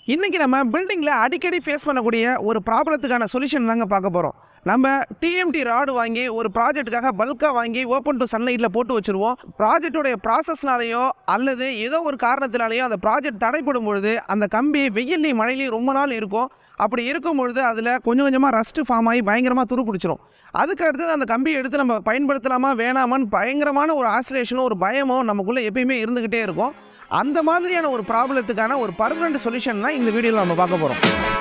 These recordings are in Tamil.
இன்றைக்கி நம்ம பில்டிங்கில் அடிக்கடி ஃபேஸ் பண்ணக்கூடிய ஒரு ப்ராப்ளத்துக்கான சொல்யூஷன் தாங்க பார்க்க போகிறோம் நம்ம டிஎம்டி ராடு வாங்கி ஒரு ப்ராஜெக்ட்டுக்காக பல்காக வாங்கி ஓப்பன் டு சன்லைட்டில் போட்டு வச்சுருவோம் ப்ராஜெக்டோடைய ப்ராசஸ்னாலேயோ அல்லது ஏதோ ஒரு காரணத்தினாலேயோ அந்த ப்ராஜெக்ட் தடைப்படும் பொழுது அந்த கம்பி வெயில்லையும் மழையிலையும் ரொம்ப நாள் இருக்கும் அப்படி இருக்கும் பொழுது அதில் கொஞ்சம் கொஞ்சமாக ரஸ்ட்டு ஃபார்ம் ஆகி பயங்கரமாக துரு பிடிச்சிரும் அதுக்கு அடுத்தது அந்த கம்பியை எடுத்து நம்ம பயன்படுத்தலாமா வேணாமான்னு பயங்கரமான ஒரு ஆசிலேஷனும் ஒரு பயமோ நமக்குள்ளே எப்பயுமே இருந்துக்கிட்டே இருக்கும் அந்த மாதிரியான ஒரு ப்ராப்ளத்துக்கான ஒரு பர்மனெண்ட் சொல்யூஷன் தான் இந்த வீடியோவில் நம்ம பார்க்க போகிறோம்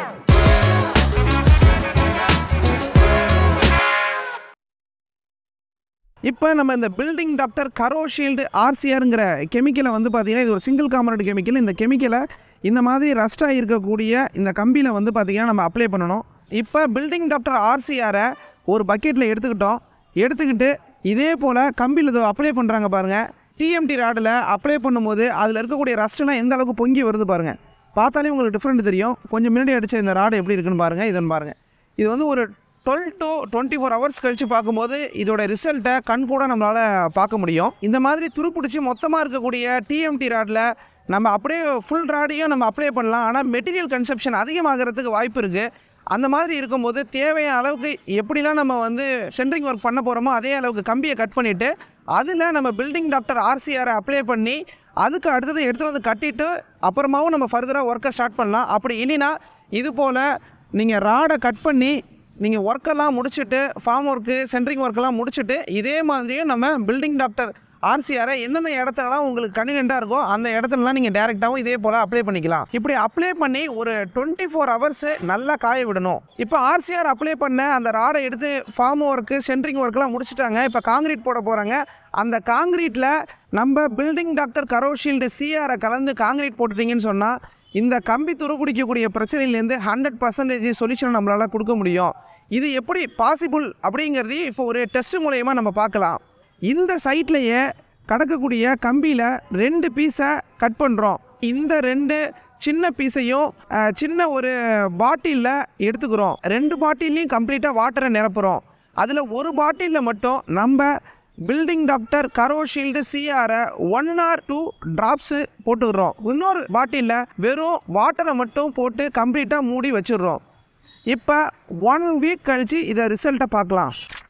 இப்போ நம்ம இந்த பில்டிங் டாக்டர் கரோஷீல்டு ஆர்சிஆருங்கிற கெமிக்கலை வந்து பார்த்தீங்கன்னா இது ஒரு சிங்கிள் காம்பனண்ட் கெமிக்கல் இந்த கெமிக்கலை இந்த மாதிரி ரஸ்டாக இருக்கக்கூடிய இந்த கம்பியில் வந்து பார்த்தீங்கன்னா நம்ம அப்ளை பண்ணணும் இப்போ பில்டிங் டாக்டர் ஆர்சிஆரை ஒரு பக்கெட்டில் எடுத்துக்கிட்டோம் எடுத்துக்கிட்டு இதே போல் கம்பியில் இதோ அப்ளை பண்ணுறாங்க பாருங்கள் டிஎம்டி ராடில் அப்ளை பண்ணும்போது அதில் இருக்கக்கூடிய ரஸ்ட்டுலாம் எந்த அளவுக்கு பொங்கி வருது பாருங்கள் பார்த்தாலே உங்களுக்கு டிஃப்ரெண்ட் தெரியும் கொஞ்சம் முன்னாடி அடித்த இந்த ராடு எப்படி இருக்குன்னு பாருங்கள் இதுன்னு பாருங்கள் இது வந்து ஒரு twelve to twenty four hours கழித்து பார்க்கும்போது இதோட ரிசல்ட்டை கண் கூட நம்மளால் பார்க்க முடியும் இந்த மாதிரி துருப்பிடிச்சி மொத்தமாக இருக்கக்கூடிய டிஎம்டி ராடில் நம்ம அப்படியே ஃபுல் ராடையும் நம்ம அப்ளை பண்ணலாம் ஆனால் மெட்டீரியல் கன்சப்ஷன் அதிகமாகிறதுக்கு வாய்ப்பு இருக்குது அந்த மாதிரி இருக்கும்போது தேவையான அளவுக்கு எப்படிலாம் நம்ம வந்து சென்ட்ரிங் ஒர்க் பண்ண போகிறோமோ அதே அளவுக்கு கம்பியை கட் பண்ணிவிட்டு அதில் நம்ம பில்டிங் டாக்டர் ஆர்சிஆரை அப்ளை பண்ணி அதுக்கு அடுத்தது எடுத்துகிட்டு வந்து கட்டிட்டு அப்புறமாவும் நம்ம ஃபர்தராக ஒர்க்கை ஸ்டார்ட் பண்ணலாம் அப்படி இல்லைன்னா இது போல் நீங்கள் ராடை கட் பண்ணி நீங்கள் ஒர்க்கெல்லாம் முடிச்சுட்டு ஃபார்ம் ஒர்க்கு சென்ட்ரிங் ஒர்க்கெல்லாம் முடிச்சுட்டு இதே மாதிரியே நம்ம பில்டிங் டாக்டர் ஆர்சிஆரை எந்தெந்த இடத்துலலாம் உங்களுக்கு கன்வீனியண்ட்டாக இருக்கோ அந்த இடத்துலலாம் நீங்கள் டேரெக்டாகவும் இதே போல் அப்ளை பண்ணிக்கலாம் இப்படி அப்ளை பண்ணி ஒரு டுவெண்ட்டி ஃபோர் ஹவர்ஸு நல்லா காய விடணும் இப்போ ஆர்சிஆர் அப்ளை பண்ண அந்த ராடை எடுத்து ஃபார்ம் ஒர்க்கு சென்ட்ரிங் ஒர்க்கெலாம் முடிச்சுட்டாங்க இப்போ காங்கிரீட் போட போகிறாங்க அந்த காங்கிரீட்டில் நம்ம பில்டிங் டாக்டர் கரோஷீல்டு சிஆரை கலந்து காங்கிரீட் போட்டுட்டீங்கன்னு சொன்னால் இந்த கம்பி துருப்பிடிக்கக்கூடிய பிரச்சனையிலேருந்து ஹண்ட்ரட் பர்சன்டேஜ் சொல்யூஷன் நம்மளால் கொடுக்க முடியும் இது எப்படி பாசிபிள் அப்படிங்கிறதையும் இப்போ ஒரு டெஸ்ட் மூலயமா நம்ம பார்க்கலாம் இந்த சைட்லேயே கடக்கக்கூடிய கம்பியில் ரெண்டு பீஸை கட் பண்ணுறோம் இந்த ரெண்டு சின்ன பீஸையும் அஹ், சின்ன ஒரு பாட்டிலில் எடுத்துக்கிறோம் ரெண்டு பாட்டிலையும் கம்ப்ளீட்டாக வாட்டரை நிரப்புகிறோம் அதில் ஒரு பாட்டிலில் மட்டும் நம்ம பில்டிங் டாக்டர் கரோஷீல்டு சிஆரை ஒன் ஆர் டூ ட்ராப்ஸு போட்டுக்கிறோம் இன்னொரு பாட்டிலில் வெறும் வாட்டரை மட்டும் போட்டு கம்ப்ளீட்டாக மூடி வச்சிடுறோம் இப்போ ஒன் வீக் கழித்து இதை ரிசல்ட்டை பார்க்கலாம்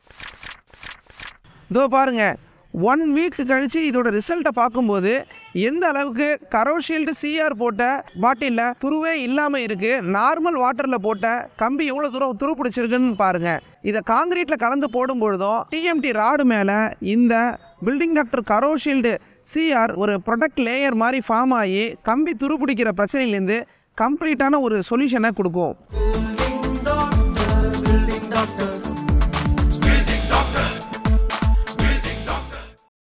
இதோ பாருங்க ஒன் வீக் கழித்து இதோட ரிசல்ட்டை பார்க்கும்போது எந்த அளவுக்கு கரோஷீல்டு சிஆர் போட்ட பாட்டிலில் துருவே இல்லாமல் இருக்குது நார்மல் வாட்டரில் போட்ட கம்பி எவ்வளோ தூரம் துரு பிடிச்சிருக்குன்னு பாருங்கள் இதை காங்கிரீட்டில் கலந்து போடும்பொழுதும் டிஎம்டி ராடு மேலே இந்த பில்டிங் டாக்டர் கரோஷீல்டு சிஆர் ஒரு ப்ரொடக்ட் லேயர் மாதிரி ஃபார்ம் ஆகி கம்பி துரு பிடிக்கிற பிரச்சனையிலேருந்து கம்ப்ளீட்டான ஒரு சொல்யூஷனை கொடுக்கும்